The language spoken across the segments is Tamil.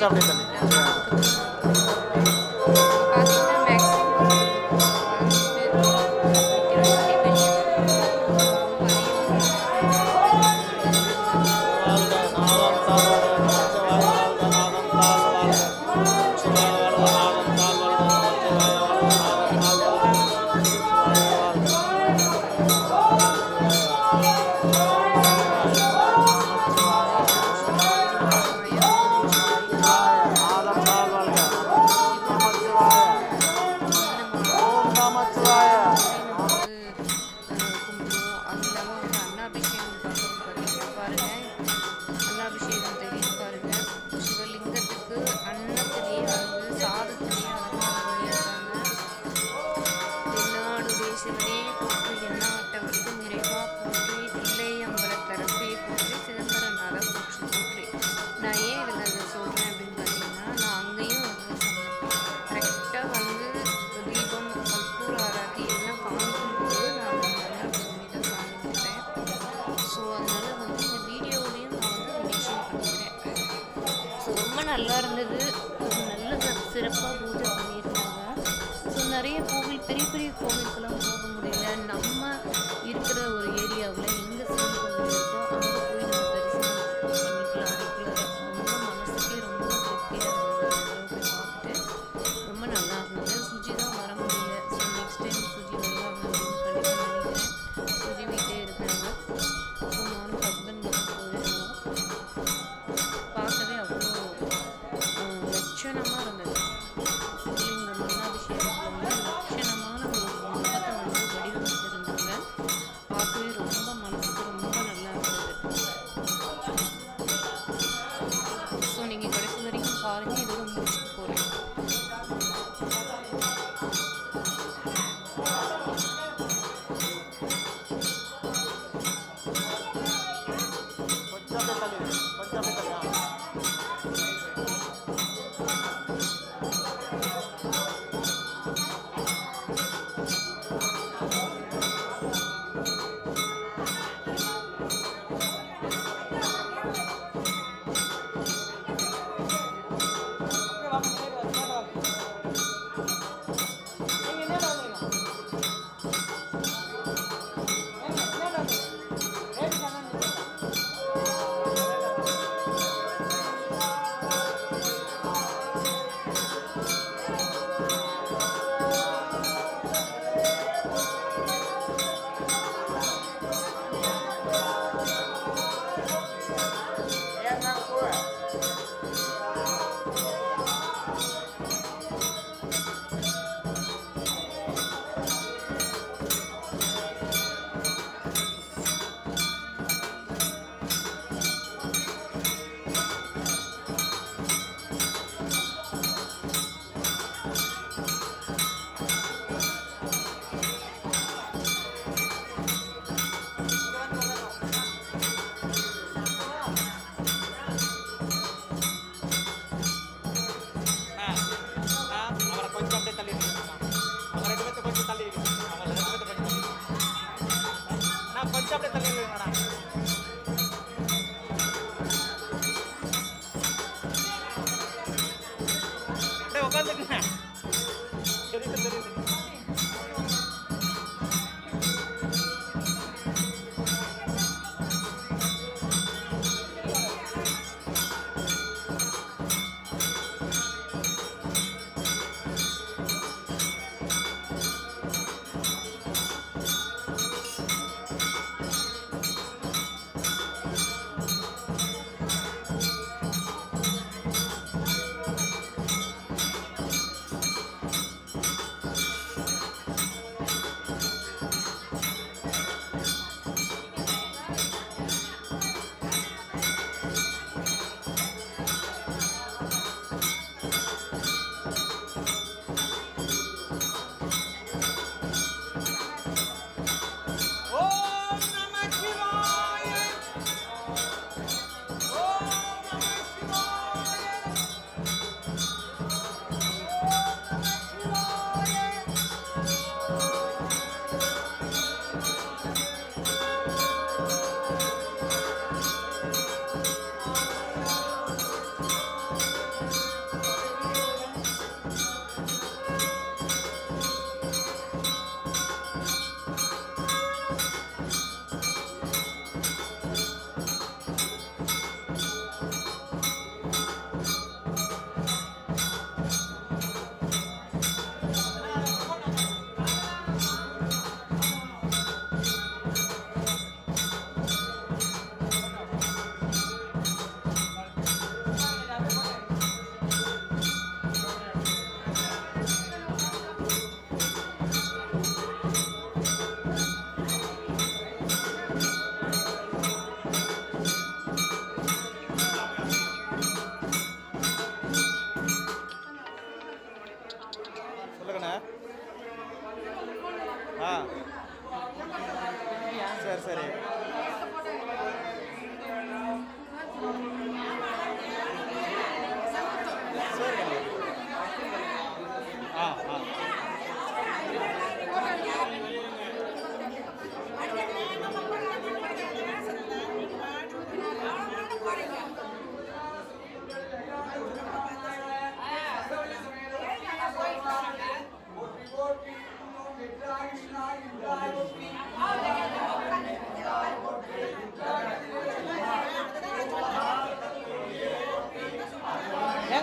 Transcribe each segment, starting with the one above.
கொஞ்சம் அப்படியே தள்ளி பார்த்தீங்கன்னா மேக்ஸிமம் பதினஞ்சு பேர் நிற்கிறாங்க வெளியே வாழ்க நாதம் தாழ்வட நமச்சிவாய வாழ்க நாதம் தாழ்வட நமச்சிவாய வாழ்க நாதம் தாழ்வட நமச்சிவாய வாழ்க நாதம் தாழ்வட நமச்சிவாய வாழ்க நாதம் தாழ்வட நமச்சிவாய ஓம் நமச்சிவாய வந்து கும்பிடுவோம் அது இல்லாமல் வந்து அன்னாபிஷேகம் பார்க்குறோம் பார்த்தீங்கன்னா பாருங்க அன்னாபிஷேகம் தெரியும் பாருங்க சிவலிங்கத்துக்கு அன்னத்திலேயே வந்து சாதத்திலேயே அலங்காரம் பண்ணியிருக்காங்க தென்னாடுடைய சிவனே போற்றி எண்ணாட்டவர்க்கும் இறைவா போற்றி தில்லையம்பலத்தரசே போற்றி சிதம்பரநாத போற்றி போற்றி நான் ஏன் இதில் அதை சொல்கிறேன் அப்படின்னு பார்த்தீங்கன்னா நான் அங்கேயும் வந்து சொன்னேன் கரெக்டாக வந்து தீபம் கற்பூர ஆராத்தி எல்லாம் காமிக்கும்போது நான் வந்து சொல்லி தான் காமிக்கிறேன் ஸோ அதனால வந்து இந்த வீடியோவையும் நான் வந்து மென்ஷன் பண்ணிக்கிறேன் ஸோ ரொம்ப நல்லா இருந்தது ஒரு நல்ல சிறப்பாக பூஜை பண்ணியிருந்தாங்க ஸோ நிறைய கோவில் பெரிய பெரிய கோவிலுக்கெல்லாம் போக முடியல நம்ம இருக்கிற ஒரு ஏரியாவில் எங்கே சிவன் கோவில் இருக்கோ அங்கே போய் நம்ம தரிசனம் பண்ணிக்கலாம் ரெகுலராக ரொம்ப மனசுக்கே ரொம்ப திருப்தியாக இருந்தது அந்த போய் பார்த்துட்டு ரொம்ப நல்லா இருந்தது சுஜி தான் வர முடியல ஸோ நெக்ஸ்ட் டைம் சுஜி வருவாங்க அப்படின்னு கண்டிப்பாக நினைக்கிறேன் சுஜி வீட்டே இருக்காங்க ஸோ நானும் ஹஸ்பண்ட் மட்டும் போயிருந்தோம் பார்க்கவே அவ்வளோ லட்சணமாக இருந்தது சிவலிங்க மன்னாபிஷேகத்தில் வந்து லட்சணமான ஒரு மண்டபத்தை வந்து வடிவமைச்சிருந்தாங்க பார்க்கவே ரொம்ப மனசுக்கு ரொம்ப நல்லா இருந்தது ஸோ நீங்கள் கடைசி வரைக்கும் பாருங்கள் இதோட முடிச்சுட்டு போகிறேன் கொஞ்சம் அப்படியே தள்ளி கொஞ்சம் அப்படியே தள்ளி ஆ.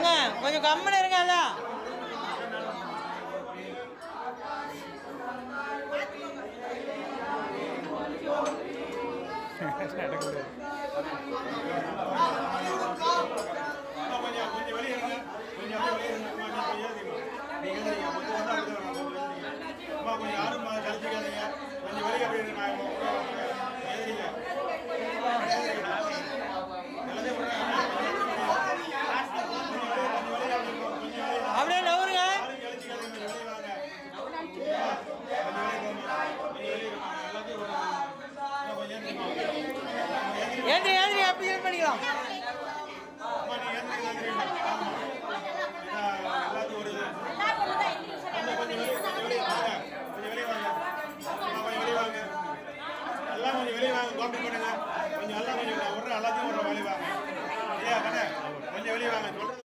ஏங்க கொஞ்சம் கம்மன் இருங்க எல்லாம் கொஞ்சம் கொஞ்சம் வெளியே இருங்க கொஞ்சம் அப்படியே வெளியே இருங்க அம்மா, நீங்க கொஞ்சம் ஏறிங்க. நீங்க ஏறிங்க. மொத்தம் வந்து அப்படியே வரணும். கொஞ்சம் ஏறிங்க. அம்மா கொஞ்சம் யாரும் மா- கழிச்சுக்காதீங்க கொஞ்சம் வெளியே அப்படியே இருங்க நான் உங்க கூட வரேன். ஏறிங்க எல்லாத்தையும் விடுறேன். கொஞ்சம் வெளியே, கொஞ்சம் வெளியே வந்துருங்க. கொஞ்சம் வெளியே வாங்க. அப்படியே நவருங்க யாரும் கழிச்சுக்காதீங்க. கொஞ்சம் வெளியே வாங்க. கொஞ்சம் வெளியே போங்க. கொஞ்சம் வெளியே இருங்க. எல்லாத்தையும் விடுறேன். அம்மா, கொஞ்சம் ஏறிங்க. ஏந்திரி ஏந்திரி அப்படி இது பண்ணிக்கலாம் அம்மா, நீங்க ஏறிங்க, ஏறிங்க. ஆமா. ஏன்னா, எல்லாத்துக்கும் ஒரு இது. கொஞ்சம் கொஞ்சம் வெளியே கொஞ்சம் வெளியே வாங்க கொஞ்சம் வெளியே வாங்க அம்மா, கொஞ்சம் வெளியே வாங்க எல்லாம் கொஞ்சம் வெளியே வாங்க கோப்பி பண்ணுங்க கொஞ்சம் எல்லாம் கொஞ்சம் விடுறேன் எல்லாத்தையும் விடுறேன் வெளியே வாங்க ஐயா கண்ணே கொஞ்சம் வெளியே வாங்க சொல்றது